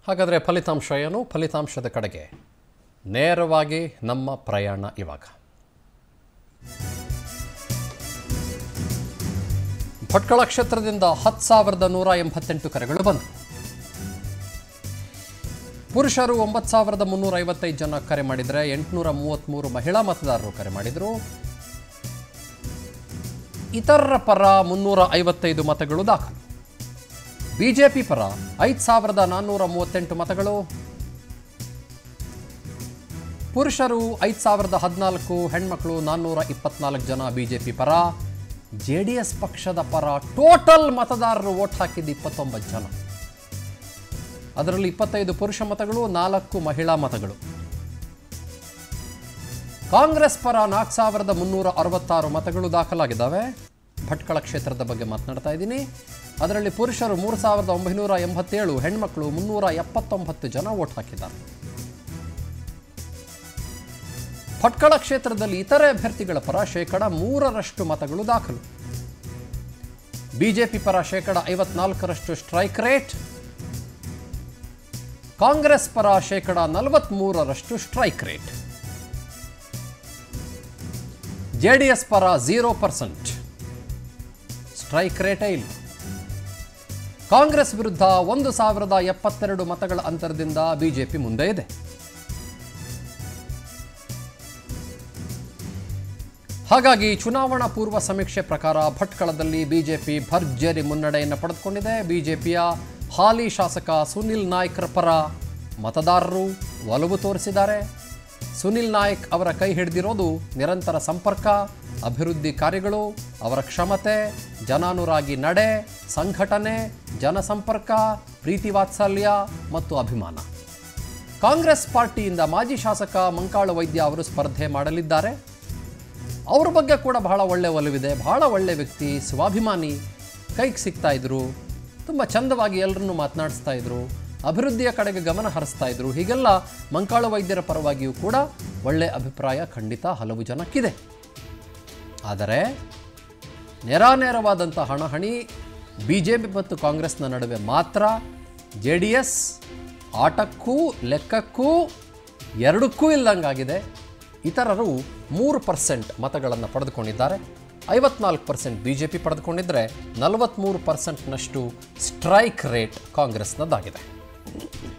ಹಾಗಾದರೆ ಫಲಿತಾಂಶ ಏನು ಫಲಿತಾಂಶದ ಕಡೆಗೆ ನೇರವಾಗಿ ನಮ್ಮ ಪ್ರಯಾಣ ಇವಾಗ ಭಟ್ಕಳ ಕ್ಷೇತ್ರದಿಂದ ಹತ್ತು ಸಾವಿರದ ನೂರ ಎಂಬತ್ತೆಂಟು ಕರೆಗಳು ಬಂದವು ಪುರುಷರು ಒಂಬತ್ತು ಸಾವಿರದ ಮುನ್ನೂರ ಐವತ್ತೈದು ಜನ ಕರೆ ಮಾಡಿದರೆ ಎಂಟುನೂರ ಮೂವತ್ತ್ಮೂರು ಮಹಿಳಾ ಮತದಾರರು ಕರೆ ಮಾಡಿದರು ಇತರರ ಪರ ಮುನ್ನೂರ ಐವತ್ತೈದು ಮತಗಳು ದಾಖಲು ಬಿಜೆಪಿ ಪರ ಐದು ಸಾವಿರದ ನಾನ್ನೂರ ಮೂವತ್ತೆಂಟು ಮತಗಳು ಪುರುಷರು ಐದು ಸಾವಿರದ ಹದಿನಾಲ್ಕು ಹೆಣ್ಮಕ್ಳು ನಾನ್ನೂರ ಇಪ್ಪತ್ನಾಲ್ಕು ಜನ ಬಿಜೆಪಿ ಪರ ಜೆ ಡಿ ಎಸ್ ಪಕ್ಷದ ಪರ ಟೋಟಲ್ ಮತದಾರರು ವೋಟ್ ಹಾಕಿದ್ದು ಇಪ್ಪತ್ತೊಂಬತ್ತು ಜನ ಅದರಲ್ಲಿ ಇಪ್ಪತ್ತೈದು ಪುರುಷ ಮತಗಳು ನಾಲ್ಕು ಮಹಿಳಾ ಮತಗಳು ಕಾಂಗ್ರೆಸ್ ಪರ ನಾಲ್ಕು ಸಾವಿರದ ಮುನ್ನೂರ ಅರವತ್ತಾರು ಮತಗಳು ದಾಖಲಾಗಿದ್ದಾವೆ ಭಟ್ಕಳ ಕ್ಷೇತ್ರದ ಬಗ್ಗೆ ಮಾತನಾಡ್ತಾ ಇದ್ದೀನಿ ಅದರಲ್ಲಿ ಪುರುಷರು ಮೂರು ಸಾವಿರದ ಒಂಬೈನೂರ ಎಂಬತ್ತೇಳು ಹೆಣ್ಮಕ್ಳು ಮುನ್ನೂರ ಎಪ್ಪತ್ತೊಂಬತ್ತು ಜನ ವೋಟ್ ಹಾಕಿದ್ದಾರೆ ಭಟ್ಕಳ ಕ್ಷೇತ್ರದಲ್ಲಿ ಇತರೆ ಅಭ್ಯರ್ಥಿಗಳ ಪರ ಶೇಕಡ ಮೂರರಷ್ಟು ಮತಗಳು ದಾಖಲು ಬಿಜೆಪಿ ಪರ ಶೇಕಡ ಐವತ್ನಾಲ್ಕರಷ್ಟು ಸ್ಟ್ರೈಕ್ ರೇಟ್ ಕಾಂಗ್ರೆಸ್ ಪರ ಶೇಕಡ ನಲವತ್ಮೂರರಷ್ಟು ಸ್ಟ್ರೈಕ್ ರೇಟ್ ಜೆಡಿಎಸ್ ಪರ ಝೀರೋ ಪರ್ಸೆಂಟ್ ಸ್ಟ್ರೈಕ್ ರೇಟೇ ಇಲ್ಲ ಕಾಂಗ್ರೆಸ್ ವಿರುದ್ಧ ಒಂದು ಸಾವಿರದ ಎಪ್ಪತ್ತೆರಡು ಮತಗಳ ಅಂತರದಿಂದ ಬಿಜೆಪಿ ಮುಂದೆ ಇದೆ ಹಾಗಾಗಿ ಚುನಾವಣಾ ಪೂರ್ವ ಸಮೀಕ್ಷೆ ಪ್ರಕಾರ ಭಟ್ಕಳದಲ್ಲಿ ಬಿಜೆಪಿ ಭರ್ಜರಿ ಮುನ್ನಡೆಯನ್ನು ಪಡೆದುಕೊಂಡಿದೆ ಬಿಜೆಪಿಯ ಹಾಲಿ ಶಾಸಕ ಸುನಿಲ್ ನಾಯ್ಕರ ಪರ ಮತದಾರರು ಒಲವು ತೋರಿಸಿದ್ದಾರೆ ಸುನಿಲ್ ನಾಯ್ಕ್ ಅವರ ಕೈ ಹಿಡಿದಿರೋದು ನಿರಂತರ ಸಂಪರ್ಕ ಅಭಿವೃದ್ಧಿ ಕಾರ್ಯಗಳು ಅವರ ಕ್ಷಮತೆ ಜನಾನುರಾಗಿ ನಡೆ ಸಂಘಟನೆ ಜನಸಂಪರ್ಕ ಪ್ರೀತಿ ವಾತ್ಸಲ್ಯ ಮತ್ತು ಅಭಿಮಾನ ಕಾಂಗ್ರೆಸ್ ಪಾರ್ಟಿಯಿಂದ ಮಾಜಿ ಶಾಸಕ ಮಂಕಾಳು ವೈದ್ಯ ಅವರು ಸ್ಪರ್ಧೆ ಮಾಡಲಿದ್ದಾರೆ ಅವ್ರ ಬಗ್ಗೆ ಕೂಡ ಬಹಳ ಒಳ್ಳೆ ಒಲವಿದೆ ಬಹಳ ಒಳ್ಳೆ ವ್ಯಕ್ತಿ ಸ್ವಾಭಿಮಾನಿ ಕೈಗೆ ಸಿಗ್ತಾ ಇದ್ರು ತುಂಬ ಚಂದವಾಗಿ ಎಲ್ಲರನ್ನೂ ಮಾತನಾಡಿಸ್ತಾ ಇದ್ರು ಅಭಿವೃದ್ಧಿಯ ಕಡೆಗೆ ಗಮನ ಹರಿಸ್ತಾ ಇದ್ರು ಹೀಗೆಲ್ಲ ಮಂಕಾಳು ವೈದ್ಯರ ಪರವಾಗಿಯೂ ಕೂಡ ಒಳ್ಳೆ ಅಭಿಪ್ರಾಯ ಖಂಡಿತ ಹಲವು ಜನಕ್ಕಿದೆ ಆದರೆ ನೇರಾನೇರವಾದಂಥ ಹಣಹಣಿ ಬಿ ಜೆ ಪಿ ಮತ್ತು ಕಾಂಗ್ರೆಸ್ನ ನಡುವೆ ಮಾತ್ರ ಜೆ ಡಿ ಎಸ್ ಆಟಕ್ಕೂ ಲೆಕ್ಕಕ್ಕೂ ಎರಡಕ್ಕೂ ಇಲ್ಲದಂಗಾಗಿದೆ ಇತರರು ಮೂರು ಪರ್ಸೆಂಟ್ ಮತಗಳನ್ನು ಪಡೆದುಕೊಂಡಿದ್ದಾರೆ ಐವತ್ನಾಲ್ಕು ಪರ್ಸೆಂಟ್ ಬಿ ಜೆ ಪಿ ಪಡೆದುಕೊಂಡಿದ್ದರೆ ನಲವತ್ತ್ಮೂರು ಪರ್ಸೆಂಟ್ನಷ್ಟು ಸ್ಟ್ರೈಕ್ ರೇಟ್ ಕಾಂಗ್ರೆಸ್ನದ್ದಾಗಿದೆ